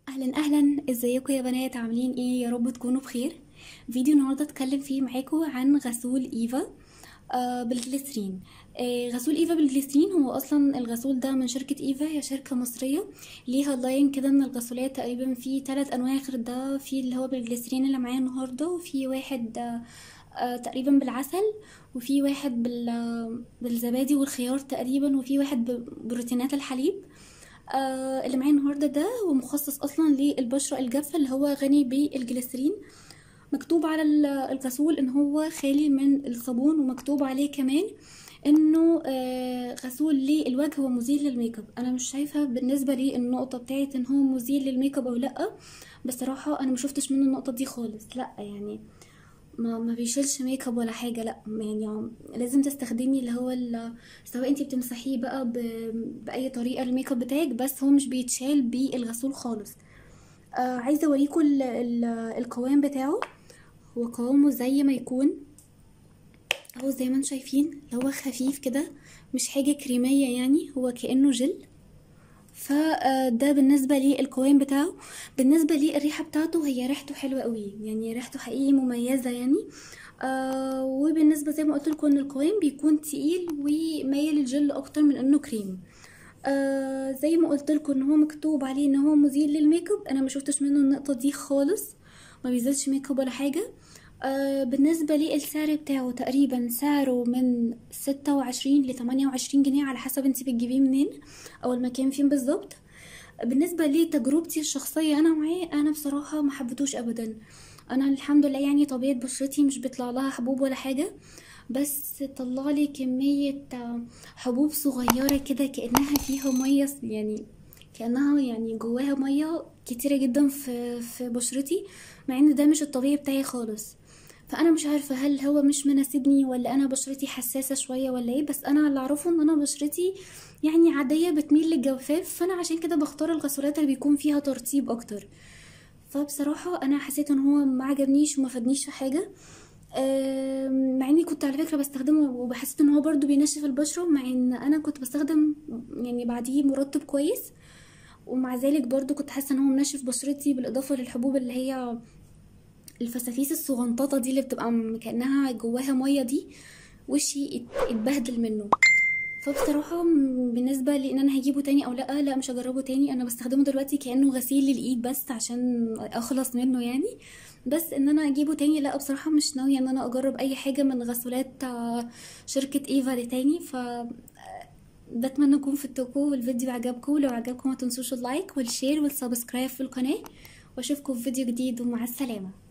اهلا اهلا ازيكم يا بنات عاملين ايه يا رب تكونوا بخير فيديو النهارده اتكلم فيه معاكم عن غسول ايفا آه بالجليسرين آه غسول ايفا بالجليسرين هو اصلا الغسول ده من شركه ايفا هي شركه مصريه ليها لاين كده من الغسولات تقريبا في ثلاث انواع غير ده في اللي هو بالجليسرين اللي معايا النهارده وفي واحد آه آه تقريبا بالعسل وفي واحد بال بالزبادي والخيار تقريبا وفي واحد ببروتينات الحليب آه اللي معايا النهارده ده هو مخصص اصلا للبشره الجافه اللي هو غني بالجليسرين مكتوب على الغسول ان هو خالي من الصابون ومكتوب عليه كمان انه آه غسول للوجه ومزيل للميك اب انا مش شايفه بالنسبه لي النقطه بتاعت ان هو مزيل للميك اب او لا بصراحه انا ما شفتش منه النقطه دي خالص لا يعني ما ما بيشيلش ميك اب ولا حاجه لا يعني لازم تستخدمي اللي هو سواء انتي بتمسحيه بقى باي طريقه الميك اب بتاعك بس هو مش بيتشال بالغسول خالص آه عايزه اوريكم القوام بتاعه هو قوامه زي ما يكون اهو زي ما انتم شايفين اللي هو خفيف كده مش حاجه كريميه يعني هو كانه جل فده بالنسبة للقوام بتاعه بالنسبة للريحة بتاعته هي ريحته حلوة قوي يعني ريحته حقيقي مميزة يعني آه وبالنسبة زي ما قلت لكم ان القوام بيكون تقيل ومايل الجل اكتر من انه كريم آه زي ما قلت لكم ان هو مكتوب عليه ان هو مزيل للميك اب انا ما شفتش منه النقطة دي خالص ما بيزيدش ميك اب ولا حاجة آه بالنسبة للسعر بتاعه تقريبا سعره من ستة وعشرين لتمانية وعشرين جنيه على حسب انت بتجيبيه منين او المكان فين بالظبط بالنسبة لتجربتي الشخصية انا معاه انا بصراحة ما حبيتوش ابدا انا الحمد لله يعني طبيعة بشرتي مش بيطلع لها حبوب ولا حاجة بس طلع لي كمية حبوب صغيرة كده كأنها فيها مية يعني كأنها يعني جواها مية كتيرة جدا في, في بشرتي مع ان ده مش الطبيعي بتاعي خالص فانا مش عارفه هل هو مش مناسبني ولا انا بشرتي حساسه شويه ولا ايه بس انا اللي اعرفه ان انا بشرتي يعني عاديه بتميل للجفاف فانا عشان كده بختار الغسولات اللي بيكون فيها ترطيب اكتر فبصراحه انا حسيت ان هو ما عجبنيش وما فادنيش في حاجه مع اني كنت على فكره بستخدمه وبحسيت ان هو برضو بينشف البشره مع ان انا كنت بستخدم يعني بعديه مرطب كويس ومع ذلك برضو كنت حاسه ان هو منشف بشرتي بالاضافه للحبوب اللي هي الفسافيس الصغنططه دي اللي بتبقى كانها جواها ميه دي وشي اتبهدل منه فبصراحة بالنسبة لان انا هجيبه تاني او لا لا مش هجربه تاني انا بستخدمه دلوقتي كأنه غسيل للايد بس عشان اخلص منه يعني بس ان انا اجيبه تاني لا بصراحة مش ناوية ان انا اجرب اي حاجة من غسولات شركة ايفا دي تاني ف بتمنى اكون فدتكم والفيديو عجبكم لو عجبكم ما تنسوش اللايك والشير والسبسكرايب في القناة واشوفكم في فيديو جديد ومع السلامه